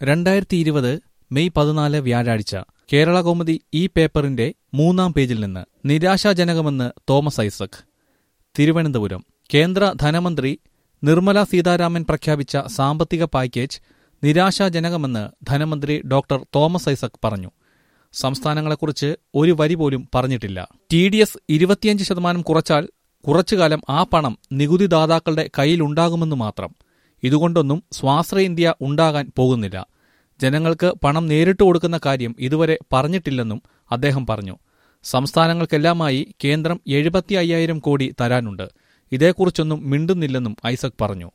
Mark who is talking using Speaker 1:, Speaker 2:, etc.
Speaker 1: രണ്ടായിരത്തി ഇരുപത് മെയ് പതിനാല് വ്യാഴാഴ്ച കേരള കൗമുദി ഈ പേപ്പറിന്റെ മൂന്നാം പേജിൽ നിന്ന് നിരാശാജനകമെന്ന് തോമസ് ഐസക് തിരുവനന്തപുരം കേന്ദ്ര ധനമന്ത്രി നിർമ്മല സീതാരാമൻ പ്രഖ്യാപിച്ച സാമ്പത്തിക പാക്കേജ് നിരാശാജനകമെന്ന് ധനമന്ത്രി ഡോക്ടർ തോമസ് ഐസക് പറഞ്ഞു സംസ്ഥാനങ്ങളെക്കുറിച്ച് ഒരു വരി പോലും പറഞ്ഞിട്ടില്ല ടി ഡി എസ് ഇരുപത്തിയഞ്ച് ശതമാനം കുറച്ചാൽ കുറച്ചുകാലം ആ പണം നികുതിദാതാക്കളുടെ കയ്യിലുണ്ടാകുമെന്ന് മാത്രം ഇതുകൊണ്ടൊന്നും സ്വാശ്രയ ഇന്ത്യ ഉണ്ടാകാൻ പോകുന്നില്ല ജനങ്ങൾക്ക് പണം നേരിട്ട് കൊടുക്കുന്ന കാര്യം ഇതുവരെ പറഞ്ഞിട്ടില്ലെന്നും അദ്ദേഹം പറഞ്ഞു സംസ്ഥാനങ്ങൾക്കെല്ലാമായി കേന്ദ്രം എഴുപത്തി അയ്യായിരം കോടി തരാനുണ്ട് ഇതേക്കുറിച്ചൊന്നും മിണ്ടുന്നില്ലെന്നും ഐസക് പറഞ്ഞു